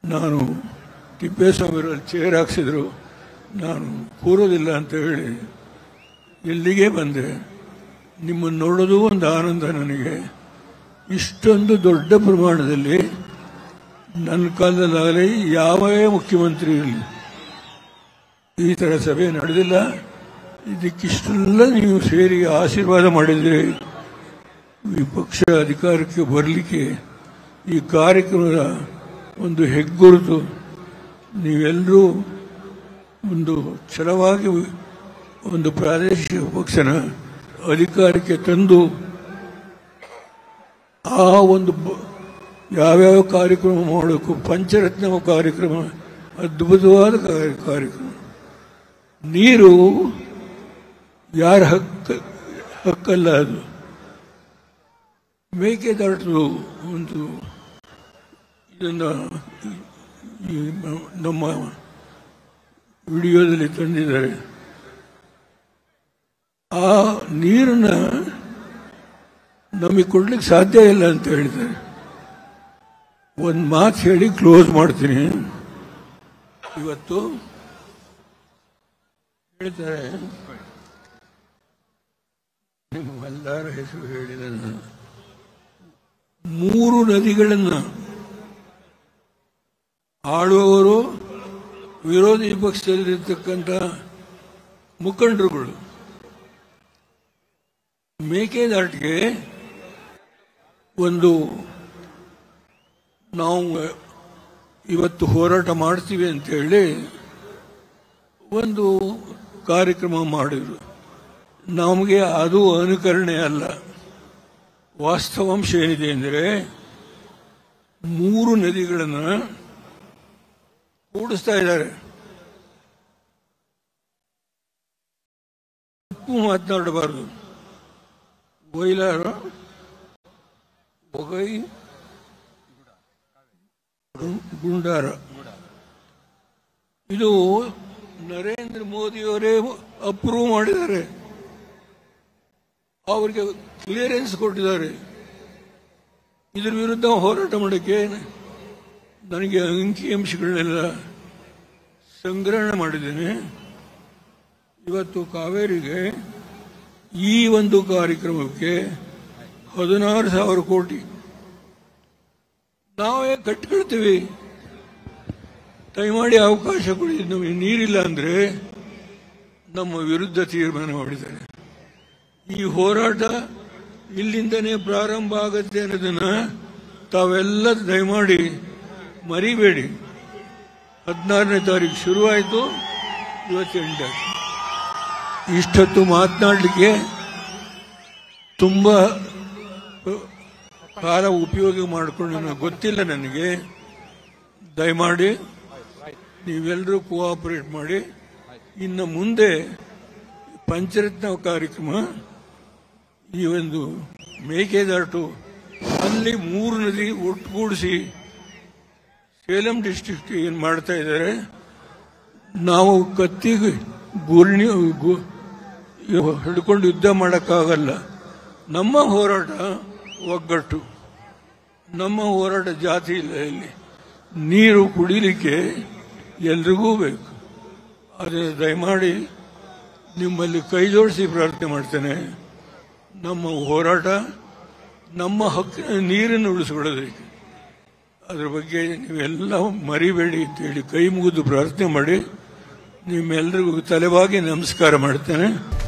ನಾನು ತಿಪ್ಪೇಸ್ವಾಮಿಯವರಲ್ಲಿ ಚೇರ್ ಹಾಕ್ಸಿದ್ರು ನಾನು ಕೂರೋದಿಲ್ಲ ಅಂತ ಹೇಳಿ ಇಲ್ಲಿಗೆ ಬಂದೆ ನಿಮ್ಮನ್ನು ನೋಡೋದು ಒಂದು ಆನಂದ ನನಗೆ ಇಷ್ಟೊಂದು ದೊಡ್ಡ ಪ್ರಮಾಣದಲ್ಲಿ ನನ್ನ ಕಾಲದಲ್ಲಾಗಲಿ ಯಾವೇ ಮುಖ್ಯಮಂತ್ರಿ ಇರಲಿ ಈ ಥರ ಸಭೆ ನಡೆದಿಲ್ಲ ಇದಕ್ಕಿಷ್ಟೆಲ್ಲ ನೀವು ಸೇರಿ ಆಶೀರ್ವಾದ ಮಾಡಿದರೆ ವಿಪಕ್ಷ ಅಧಿಕಾರಕ್ಕೆ ಬರಲಿಕ್ಕೆ ಈ ಕಾರ್ಯಕ್ರಮದ ಒಂದು ಹೆಗ್ಗುರುತು ನೀವೆಲ್ಲರೂ ಒಂದು ಛಲವಾಗಿ ಒಂದು ಪ್ರಾದೇಶಿಕ ಪಕ್ಷನ ಅಧಿಕಾರಕ್ಕೆ ತಂದು ಆ ಒಂದು ಬ- ಯಾವ್ಯಾವ ಕಾರ್ಯಕ್ರಮ ಮಾಡಬೇಕು ಪಂಚರತ್ನ ಕಾರ್ಯಕ್ರಮ ಅದ್ಭುತವಾದ ಕಾರ್ಯ- ಕಾರ್ಯಕ್ರಮ ನೀರು ಯಾರ ಹಕ್ಕ ಹಕ್ಕಲ್ಲ ಅದು ಮೇಕೆದಾಟು ಒಂದು ಇದನ್ನ ಈ ನಮ್ಮ ವಿಡಿಯೋದಲ್ಲಿ ತಂದಿದ್ದಾರೆ ಆ ನೀರನ್ನ ನಮಗೆ ಕೊಡ್ಲಿಕ್ಕೆ ಸಾಧ್ಯ ಇಲ್ಲ ಅಂತ ಹೇಳಿದ್ದಾರೆ ಒಂದು ಮಾತು ಹೇಳಿ ಕ್ಲೋಸ್ ಮಾಡ್ತೀನಿ ಇವತ್ತು ಹೇಳ್ತಾರೆ ನಿಮ್ಮ ಮಲ್ಲಾರ ಹೆಸರು ಹೇಳಿದ ನಾನು. ಮೂರು ನದಿಗಳನ್ನು ಆಳುವವರು ವಿರೋಧಿ ಪಕ್ಷದಲ್ಲಿರ್ತಕ್ಕಂಥ ಮುಖಂಡರುಗಳು ಮೇಕೆದಾಟಿಗೆ ಒಂದು ನಾವು ಇವತ್ತು ಹೋರಾಟ ಮಾಡ್ತೀವಿ ಅಂತ ಹೇಳಿ ಒಂದು ಕಾರ್ಯಕ್ರಮ ಮಾಡಿದ್ರು ನಮಗೆ ಅದು ಅನುಕರಣೆ ಅಲ್ಲ ವಾಸ್ತವಾಂಶ ಏನಿದೆ ಅಂದರೆ ಮೂರು ನದಿಗಳನ್ನು ಕೂಡಿಸ್ತಾ ಇದ್ದಾರೆ ತಪ್ಪು ಮಾತನಾಡಬಾರದು ವೈಲಾರ ಒಗೈ ಗುಂಡಾರ ಇದು ನರೇಂದ್ರ ಮೋದಿಯವರೇ ಅಪ್ರೂವ್ ಮಾಡಿದ್ದಾರೆ ಅವರಿಗೆ ಕ್ಲಿಯರೆನ್ಸ್ ಕೊಟ್ಟಿದ್ದಾರೆ ಇದ್ರ ವಿರುದ್ಧ ಹೋರಾಟ ಮಾಡೋಕ್ಕೆ ನನಗೆ ಅಂಕಿ ಅಂಶಗಳನ್ನೆಲ್ಲ ಸಂಗ್ರಹಣೆ ಮಾಡಿದ್ದೇನೆ ಇವತ್ತು ಕಾವೇರಿಗೆ ಈ ಒಂದು ಕಾರ್ಯಕ್ರಮಕ್ಕೆ ಹದಿನಾರು ಸಾವಿರ ಕೋಟಿ ನಾವೇ ಕಟ್ಕೊಳ್ತೀವಿ ದಯಮಾಡಿ ಅವಕಾಶ ಕೊಡಿ ನಮಗೆ ನೀರಿಲ್ಲ ಅಂದ್ರೆ ನಮ್ಮ ವಿರುದ್ಧ ತೀರ್ಮಾನ ಮಾಡಿದ್ದಾರೆ ಈ ಹೋರಾಟ ಇಲ್ಲಿಂದನೇ ಪ್ರಾರಂಭ ಆಗತ್ತೆ ಅನ್ನೋದನ್ನ ತಾವೆಲ್ಲ ದಯಮಾಡಿ ಮರಿಬೇಡಿ ಹದಿನಾರನೇ ತಾರೀಕು ಶುರುವಾಯಿತು ಇವತ್ತು ಎಂಟಾಯ್ತು ಇಷ್ಟೊತ್ತು ಮಾತನಾಡಲಿಕ್ಕೆ ತುಂಬ ಕಾಲ ಉಪಯೋಗ ಮಾಡಿಕೊಂಡು ನನಗೆ ಗೊತ್ತಿಲ್ಲ ನನಗೆ ದಯಮಾಡಿ ನೀವೆಲ್ಲರೂ ಕೋಆಪರೇಟ್ ಮಾಡಿ ಇನ್ನು ಮುಂದೆ ಪಂಚರತ್ನ ಕಾರ್ಯಕ್ರಮ ಈ ಒಂದು ಮೇಕೆದಾಟು ಅಲ್ಲಿ ಮೂರು ನದಿ ಒಟ್ಟುಗೂಡಿಸಿ ಸೇಲಂ ಡಿಸ್ಟ್ರಿಕ್ಟ್ ಏನು ಮಾಡ್ತಾ ಇದ್ದಾರೆ ನಾವು ಕತ್ತಿ ಗುರ್ಣಿ ಗು- ಹಿಡ್ಕೊಂಡು ಯುದ್ಧ ಮಾಡೋಕ್ಕಾಗಲ್ಲ ನಮ್ಮ ಹೋರಾಟ ಒಗ್ಗಟ್ಟು ನಮ್ಮ ಹೋರಾಟ ಜಾತಿ ಇಲ್ಲ ಇಲ್ಲಿ ನೀರು ಕುಡಿಲಿಕ್ಕೆ ಎಲ್ರಿಗೂ ಬೇಕು ಆದರೆ ದಯಮಾಡಿ ನಿಮ್ಮಲ್ಲಿ ಕೈ ಜೋಡಿಸಿ ಪ್ರಾರ್ಥನೆ ಮಾಡ್ತೇನೆ ನಮ್ಮ ಹೋರಾಟ ನಮ್ಮ ಹಕ್ಕಿನ ನೀರನ್ನು ಉಳಿಸ್ಕೊಳ್ಳೋದಕ್ಕೆ ಅದ್ರ ಬಗ್ಗೆ ನೀವೆಲ್ಲ ಮರಿಬೇಡಿ ಅಂತೇಳಿ ಕೈ ಮುಗಿದು ಪ್ರಾರ್ಥನೆ ಮಾಡಿ ನಿಮ್ಮೆಲ್ಲರಿಗೂ ತಲೆಬಾಗಿ ನಮಸ್ಕಾರ ಮಾಡ್ತೇನೆ